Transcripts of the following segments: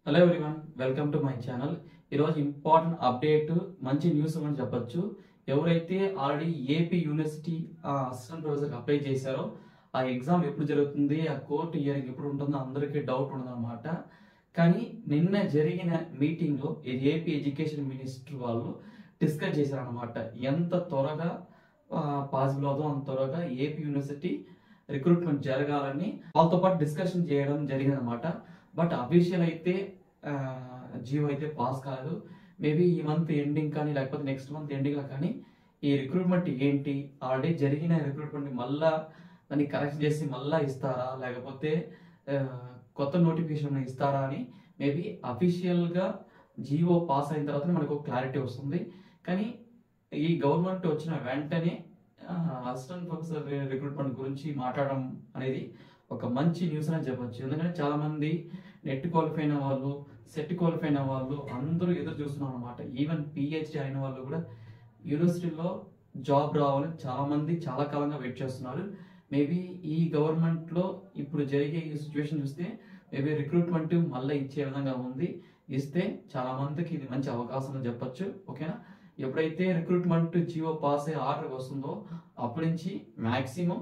hello everyone welcome to my channel ఈరోజు important update మంచి news అని చెప్పొచ్చు ఎవరైతే already AP university assistant professor apply చేశారో ఆ ఎగ్జామ్ ఎప్పుడు జరుగుతుంది ఆ కోర్టు ఇయరింగ్ ఎప్పుడు ఉంటుందో అందరికీ డౌట్ ఉండదన్నమాట కానీ నిన్న జరిగిన మీటింగ్లో ఏపీ ఎడ్యుకేషన్ మినిస్టర్ వాళ్ళు డిస్కస్ చేశారనమాట ఎంత త్వరగా పాసిబుల్ అవుతుందో అంత త్వరగా ఏపీ యూనివర్సిటీ రిక్రూట్మెంట్ జరగాలని వాళ్ళతో పాటు డిస్కషన్ చేయడం జరిగింది అనమాట బట్ అఫీషియల్ అయితే జియో అయితే పాస్ కాదు మేబీ ఈ మంత్ ఎండింగ్ కానీ లేకపోతే నెక్స్ట్ మంత్ ఎండింగ్ కానీ ఈ రిక్రూట్మెంట్ ఏంటి ఆల్రెడీ జరిగిన రిక్రూట్మెంట్ మళ్ళా దాన్ని కరెక్ట్ చేసి మళ్ళా ఇస్తారా లేకపోతే ఆ, కొత్త నోటిఫికేషన్ ఇస్తారా అని మేబీ అఫీషియల్గా జియో పాస్ అయిన తర్వాత మనకు క్లారిటీ వస్తుంది కానీ ఈ గవర్నమెంట్ వచ్చిన వెంటనే అసిస్టెంట్ ప్రొఫెసర్ రిక్రూట్మెంట్ గురించి మాట్లాడడం అనేది ఒక మంచి న్యూస్ అని చెప్పొచ్చు ఎందుకంటే చాలా మంది నెట్ క్వాలిఫై అయిన వాళ్ళు సెట్ క్వాలిఫై అయిన వాళ్ళు అందరూ ఎదురు చూస్తున్నారు అనమాట ఈవెన్ పిహెచ్డి అయిన వాళ్ళు కూడా యూనివర్సిటీలో జాబ్ రావాలని చాలా మంది చాలా కాలంగా వెయిట్ చేస్తున్నారు మేబీ ఈ గవర్నమెంట్ లో ఇప్పుడు జరిగే ఈ సిచ్యువేషన్ చూస్తే మేబీ రిక్రూట్మెంట్ మళ్ళీ ఇచ్చే విధంగా ఉంది ఇస్తే చాలా మందికి ఇది మంచి అవకాశం అని చెప్పొచ్చు ఓకేనా ఎప్పుడైతే రిక్రూట్మెంట్ జియో పాస్ అయ్యే ఆర్డర్ వస్తుందో అప్పటి నుంచి మాక్సిమం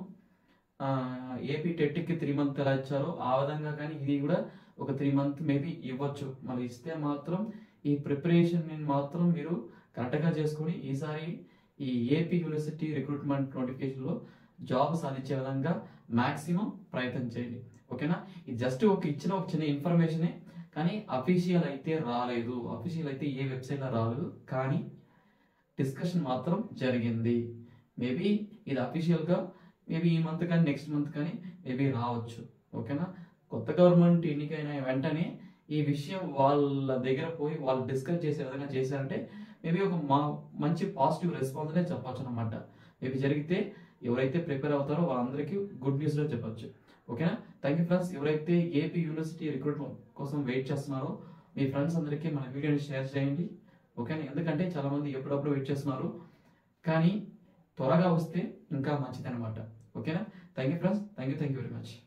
ఏపీ టెట్కి త్రీ మంత్ ఎలా ఇచ్చారో ఆ విధంగా కానీ ఇది కూడా ఒక త్రీ మంత్ మేబీ ఇవ్వచ్చు మళ్ళీ ఇస్తే మాత్రం ఈ ప్రిపరేషన్ మాత్రం మీరు కరెక్ట్గా చేసుకొని ఈసారి ఈ ఏపీ యూనివర్సిటీ రిక్రూట్మెంట్ నోటిఫికేషన్లో జాబ్ సాధించే విధంగా మాక్సిమం ప్రయత్నం చేయండి ఓకేనా ఇది జస్ట్ ఒక ఇచ్చిన ఒక చిన్న ఇన్ఫర్మేషనే కానీ అఫీషియల్ అయితే రాలేదు అఫీషియల్ అయితే ఏ వెబ్సైట్లో రాలేదు కానీ డిస్కషన్ మాత్రం జరిగింది మేబీ ఇది అఫీషియల్గా మేబీ ఈ మంత్ కానీ నెక్స్ట్ మంత్ కానీ మేబీ రావచ్చు ఓకేనా కొత్త గవర్నమెంట్ ఎన్నికైన వెంటనే ఈ విషయం వాళ్ళ దగ్గర పోయి వాళ్ళు డిస్కస్ చేసే విధంగా చేశారంటే మేబీ ఒక మా మంచి పాజిటివ్ రెస్పాన్స్ అనే చెప్పొచ్చు అనమాట మేబీ జరిగితే ఎవరైతే ప్రిపేర్ అవుతారో వాళ్ళందరికీ గుడ్ న్యూస్లో చెప్పొచ్చు ఓకేనా థ్యాంక్ యూ ఫ్రెండ్స్ ఎవరైతే ఏపీ యూనివర్సిటీ రిక్రూట్మెంట్ కోసం వెయిట్ చేస్తున్నారో మీ ఫ్రెండ్స్ అందరికీ మన వీడియోని షేర్ చేయండి ఓకేనా ఎందుకంటే చాలా మంది ఎప్పుడప్పుడు వెయిట్ చేస్తున్నారు కానీ త్వరగా వస్తే ఇంకా మంచిది అనమాట ఓకేనా thank you friends thank you thank you very much